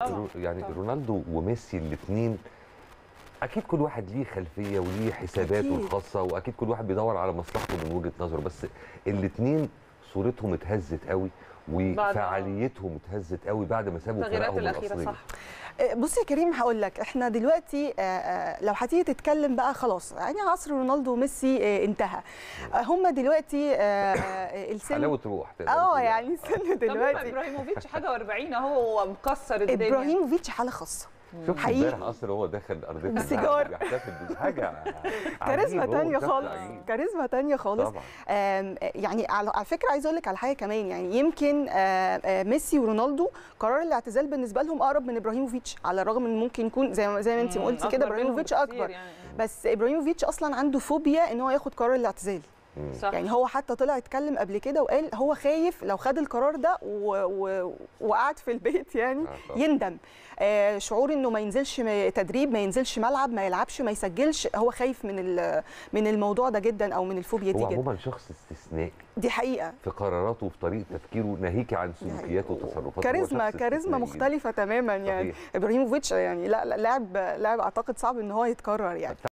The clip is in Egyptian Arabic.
رو- يعني طبعاً. رونالدو وميسي الاثنين اكيد كل واحد ليه خلفيه وليه حساباته أكيد. الخاصه واكيد كل واحد بيدور على مصلحته من وجهه نظره بس الاثنين صورتهم اتهزت قوي وفعاليتهم اتهزت قوي بعد ما سابوا التغييرات فرقهم الاخيره الاصليه صح آه، بص يا كريم هقول لك احنا دلوقتي آه، آه، لو هتيجي تتكلم بقى خلاص يعني عصر رونالدو وميسي آه، انتهى هم دلوقتي آه، آه، السن حلاوه روح تقدر اه تقول. يعني السن دلوقتي دلوقتي ابراهيموفيتش حاجه و40 اهو مكسر الدنيا ابراهيموفيتش حاله خاصه شفت حقيقي. امبارح اصلا هو داخل ارضيه بسيجار. الملعب بيحتفل بحاجه كاريزما عجيب، هو تانية شكل خالص عجيب. كاريزما تانية خالص طبعا آم، يعني على على فكره عايزه اقول لك على حاجه كمان يعني يمكن آه، آه، ميسي ورونالدو قرار الاعتزال بالنسبه لهم اقرب من ابراهيموفيتش على الرغم ان ممكن يكون زي ما زي ما انت ما مم، قلتي أكبر كده منهم ابراهيموفيتش بكتير اكبر يعني. بس ابراهيموفيتش اصلا عنده فوبيا ان هو ياخد قرار الاعتزال مم. صح يعني هو حتى طلع اتكلم قبل كده وقال هو خايف لو خد القرار ده و... و... وقعد في البيت يعني آه طبعاً. يندم آه شعور انه ما ينزلش م- تدريب ما ينزلش ملعب ما يلعبش ما يسجلش هو خايف من ال... من الموضوع ده جدا او من الفوبيا دي هو جدا عموما شخص استثنائي دي حقيقه في قراراته وفي طريقه تفكيره ناهيك عن سلوكياته وتصرفاته هو كاريزما شخص كاريزما استثنائي مختلفه تماما يعني صحيح. ابراهيموفيتش يعني لا لا لاعب لاعب اعتقد صعب ان هو يتكرر يعني